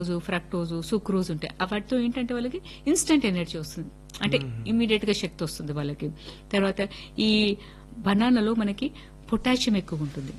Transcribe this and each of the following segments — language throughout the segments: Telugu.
ఫ్రక్టోజు సుక్రోజ్ ఉంటాయి ఆ వాటితో ఏంటంటే వాళ్ళకి ఇన్స్టెంట్ ఎనర్జీ వస్తుంది అంటే ఇమీడియట్ గా శక్తి వస్తుంది వాళ్ళకి తర్వాత ఈ బనానాలో మనకి పొటాషియం ఎక్కువ ఉంటుంది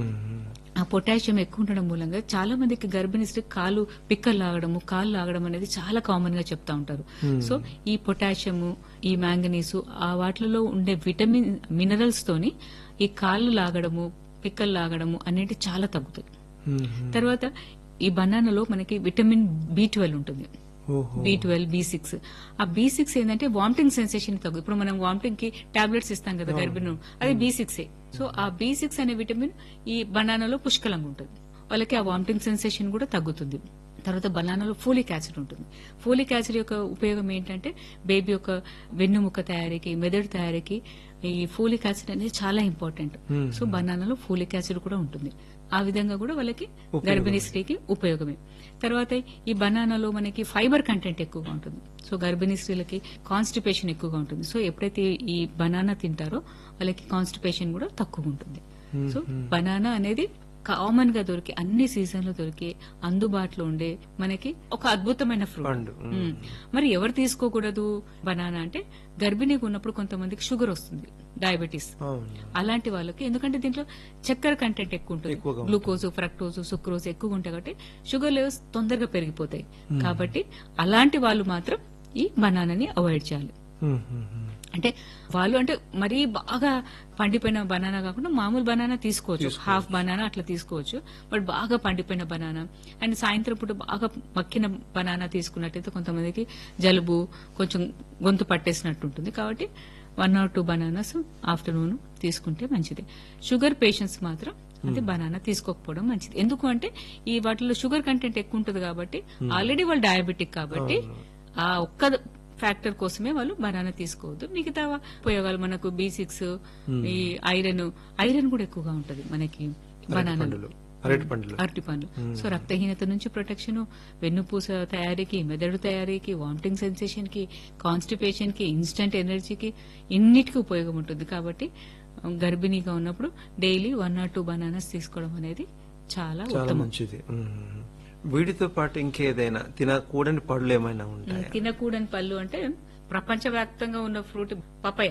ఆ పొటాషియం ఎక్కువ ఉండడం మూలంగా చాలా మందికి గర్భిణీ స్త్రీ కాలు పిక్కలు లాగడము కాలు లాగడం అనేది చాలా కామన్ గా చెప్తా ఉంటారు సో ఈ పొటాషియము ఈ మ్యాంగనీసు ఆ వాటిలో ఉండే విటమిన్ మినరల్స్ తోని ఈ కాళ్ళు లాగడము పిక్కలు లాగడము అనేది చాలా తగ్గుతాయి తర్వాత ఈ బనానాలో మనకి విటమిన్ బి ట్వెల్వ్ ఉంటుంది ఓహో బి ట్వెల్వ్ బి సిక్స్ ఆ బి సిక్స్ ఏంటంటే వామిటింగ్ సెన్సేషన్ తగ్గు ఇప్పుడు మనం వామిటింగ్ కి టాబ్లెట్స్ ఇస్తాం కదా గర్భిణి అది బి సిక్స్ సో ఆ బి సిక్స్ అనే విటమిన్ ఈ బనానాలో పుష్కలంగా ఉంటుంది వాళ్ళకి ఆ వామిటింగ్ సెన్సేషన్ కూడా తగ్గుతుంది తర్వాత బనానాలో ఫోలిక్ యాసిడ్ ఉంటుంది ఫోలిక్ యాసిడ్ యొక్క ఉపయోగం ఏంటంటే బేబీ యొక్క వెన్నుముక్క తయారీకి మెదడు తయారీకి ఈ ఫోలిక్ యాసిడ్ అనేది చాలా ఇంపార్టెంట్ సో బనానాలో ఫోలిక్ యాసిడ్ కూడా ఉంటుంది ఆ విధంగా కూడా వాళ్ళకి గర్భిణీ స్త్రీకి ఉపయోగమే తర్వాత ఈ బనానాలో మనకి ఫైబర్ కంటెంట్ ఎక్కువగా ఉంటుంది సో గర్భిణీ స్త్రీలకి కాన్స్టిపేషన్ ఎక్కువగా ఉంటుంది సో ఎప్పుడైతే ఈ బనానా తింటారో వాళ్ళకి కాన్స్టిపేషన్ కూడా తక్కువ ఉంటుంది సో బనానా అనేది కామన్ గా దొరికే అన్ని సీజన్ లో దొరికే అందుబాటులో ఉండే మనకి ఒక అద్భుతమైన ఫ్రూట్ పండు. మ్మ్. మరి ఎవరు తీసుకోకూడదు బనానా అంటే గర్భిణీగా ఉన్నప్పుడు కొంతమందికి షుగర్ వస్తుంది డయాబెటీస్ అవును అలాంటి వాళ్ళకి ఎందుకంటే దీంట్లో చక్కెర కంటెంట్ ఎక్కువ ఉంటుంది ఎక్కువగా ఉంటుంది. గ్లూకోజ్ ఫ్రక్టోజ్ సుక్రోజ్ ఎక్కువ ఉంటాయి కాబట్టి షుగర్ లెవెల్స్ తొందరగా పెరిగిపోతాయి కాబట్టి అలాంటి వాళ్ళు మాత్రం ఈ బనానాని అవాయిడ్ చేయాలి మ్మ్, మ్మ్, మ్మ్. అంటే వాళ్ళు అంటే మరీ బాగా పండిపోయిన బనానా కాకుండా మామూలు బనానా తీసుకోవచ్చు హాఫ్ బనానా అట్లా తీసుకోవచ్చు బట్ బాగా పండిపోయిన బనానా అండ్ సాయంత్రం పూట బాగా మక్కిన బనానా తీసుకున్నట్టయితే కొంతమందికి జలుబు కొంచెం గొంతు పట్టేసినట్టు ఉంటుంది కాబట్టి one or two bananas afternoon తీసుకుంటే మంచిది షుగర్ పేషెంట్స్ మాత్రం అది బనానా తీసుకోకపోవడం మంచిది ఎందుకు అంటే ఈ వాటిలో షుగర్ కంటెంట్ ఎక్కువ ఉంటుంది కాబట్టి ఆల్రెడీ వాళ్ళు డయాబెటిక్ కాబట్టి ఆ ఒక్క ఫ్యాక్టర్ కోసమే వాళ్ళు బనానా తీసుకోవద్దు మిగతా ఉపయోగాలు మనకు బి సిక్స్ ఈ ఐరన్ ఐరన్ కూడా ఎక్కువగా ఉంటది మనకి బనానా పండులు అరటి పండులు అరటి పండ్లు సో రక్తహీనత నుంచి ప్రొటెక్షన్ వెన్నుపూస తయారీకి మెదడు తయారీకి వామిటింగ్ సెన్సేషన్ కి కాన్స్టిపేషన్ కి ఇన్స్టంట్ ఎనర్జీకి ఇన్నిటికి ఉపయోగం ఉంటుంది కాబట్టి గర్భిణీగా ఉన్నప్పుడు daily one or two bananas తీసుకోవడం అనేది చాలా చాలా ఉత్తమం మంచిది మ్మ్, మ్మ్. వీటితో పాటు ఇంకేదైనా తినకూడని పళ్ళు ఏమైనా ఉంటాయా తినకూడని పళ్ళు అంటే ప్రపంచవ్యాప్తంగా ఉన్న ఫ్రూట్ పపయ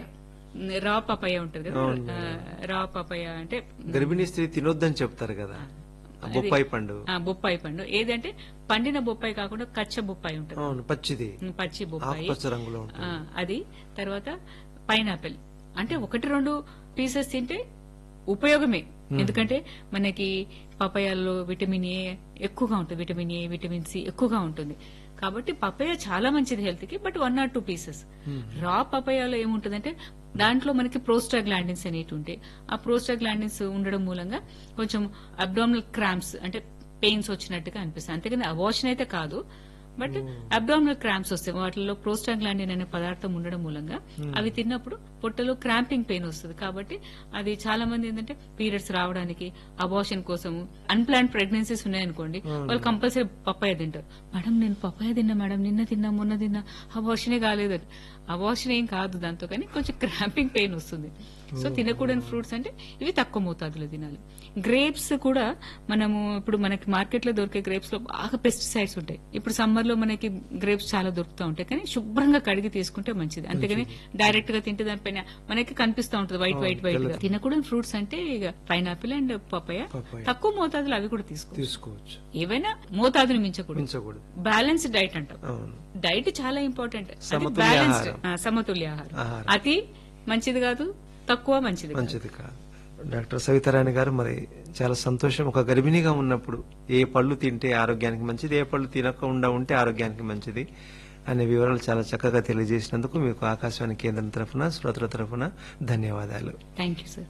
రా పపయ ఉంటది కదా ఆ, రా పపయ అంటే గర్భిణీ స్త్రీ తినొద్దని చెప్తారు కదా ఆ బొప్పాయి పండు ఆ, బొప్పాయి పండు ఏదంటే పండిన బొప్పాయి కాకుండా కచ్చ బొప్పాయి ఉంటది అవును పచ్చిది ఉమ్, పచ్చి బొప్పాయి ఆకుపచ్చ రంగులో ఉంటుంది ఆ, అది తర్వాత పైనాపిల్ అంటే ఒకటి రెండు పీసెస్ తింటే ఉపయోగమే ఎందుకంటే మనకి పపాయాల్లో విటమిన్ ఏ ఎక్కువగా ఉంటుంది విటమిన్ ఏ విటమిన్ సి ఎక్కువగా ఉంటుంది కాబట్టి పపాయ చాలా మంచిది హెల్త్ కి but one or two pieces raw పపాయాలో ఏముంటుందంటే దాంట్లో మనకి ప్రోస్టాగ్లాండిన్స్ అనేవి ఉంటాయి ఆ ప్రోస్టాగ్లాండిన్స్ ఉండడం మూలంగా కొంచెం అబ్డామినల్ క్రాంప్స్ అంటే పెయిన్స్ వచ్చినట్టుగా అనిపిస్తుంది అంతేగాని అవాషన్ అయితే కాదు బట్ అబ్డామినల్ క్రాంప్స్ వస్తాయి వాటిలో ప్రోస్టాగ్లాండిన్ అనే పదార్థం ఉండడం మూలంగా అవి తిన్నప్పుడు పొట్టలో క్రాంపింగ్ పెయిన్ వస్తుంది కాబట్టి అది చాలా మంది ఏంటంటే పీరియడ్స్ రావడానికి అబార్షన్ కోసం అన్ప్లాన్ ప్రెగ్నెన్సీస్ ఉన్నాయనుకోండి వాళ్ళు కంపల్సరీ పప్పాయ తింటారు మేడం నేను పప్పాయ తిన్నా మేడం నిన్న తిన్నా మొన్న తిన్నా అబార్షనే కాలేదు అబార్షన్ ఏం కాదు దాంతో కానీ కొంచెం క్రాంపింగ్ పెయిన్ వస్తుంది సో తినకూడని ఫ్రూట్స్ అంటే ఇవి తక్కువ మోతాదులో తినాలి గ్రేప్స్ కూడా మనము ఇప్పుడు మనకి మార్కెట్ లో దొరికే గ్రేప్స్ లో బాగా పెస్టిసైడ్స్ ఉంటాయి ఇప్పుడు సమ్మర్ లో మనకి గ్రేప్స్ చాలా దొరుకుతూ ఉంటాయి కానీ శుభ్రంగా కడిగి తీసుకుంటే మంచిది అంతేగాని డైరెక్ట్ గా తింటే దానిపైన మనకి కనిపిస్తూ ఉంటుంది వైట్ వైట్ వైట్ గా తినకూడని ఫ్రూట్స్ అంటే ఇక పైనాపిల్ అండ్ పపాయ పపాయ. తక్కువ మోతాదులో అవి కూడా తీసుకో తీసుకోవచ్చు ఏవైనా మోతాదుని మించకూడదు మించకూడదు బ్యాలెన్స్ డైట్ అంటాం అవును డైట్ చాలా ఇంపార్టెంట్ అది సమతుల్య బ్యాలెన్స్డ్ ఆహారం. సమతుల్య ఆహారం ఆహారం. అతి మంచిది కాదు తక్కువ మంచిది కాదు. మంచిది కాదు డాక్టర్ సవితారాణి గారు మరి చాలా సంతోషం ఒక గర్భిణిగా ఉన్నప్పుడు ఏ పళ్ళు తింటే ఆరోగ్యానికి మంచిది ఏ పళ్ళు తినకుండా ఉంటే ఆరోగ్యానికి మంచిది అనే వివరాలు చాలా చక్కగా తెలియజేసినందుకు మీకు ఆకాశవాణి కేంద్రం తరఫున శ్రోతల తరఫున ధన్యవాదాలు thank you sir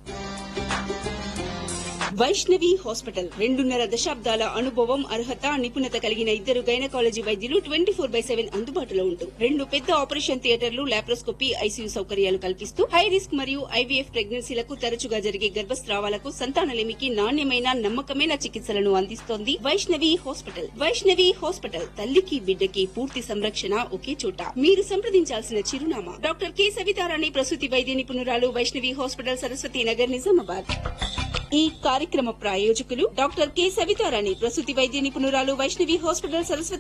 Vaishnavi hospital రెండున్నర దశాబ్దాల అనుభవం అర్హత నిపుణత కలిగిన ఇద్దరు గైనకాలజీ వైద్యులు ట్వంటీ ఫోర్ బై సెవెన్ అందుబాటులో ఉంటూ రెండు పెద్ద ఆపరేషన్ థియేటర్లు లాప్రోస్కోపీ ఐసీయూ సౌకర్యాలు కల్పిస్తూ హై రిస్క్ మరియు ఐవీఎఫ్ ప్రెగ్నెన్సీలకు తరచుగా జరిగే గర్భస్రావాలకు సంతానలేమికి నాణ్యమైన నమ్మకమైన చికిత్సలను అందిస్తోంది వైష్ణవి హాస్పిటల్ వైష్ణవి హాస్పిటల్ తల్లికి బిడ్డకి పూర్తి సంరక్షణ ఒకే చోట మీరు సంప్రదించాల్సిన చిరునామా డాక్టర్ కె సవితారాణి ప్రసూతి వైద్య నిపుణురాలు వైష్ణవి హాస్పిటల్ సరస్వతి నగర్ నిజామాబాద్ ఈ కార్యక్రమ ప్రాయోజకులు డాక్టర్ కె సవితారాణి ప్రసూతి వైద్య నిపుణురాలు వైష్ణవి హాస్పిటల్ సరస్వతి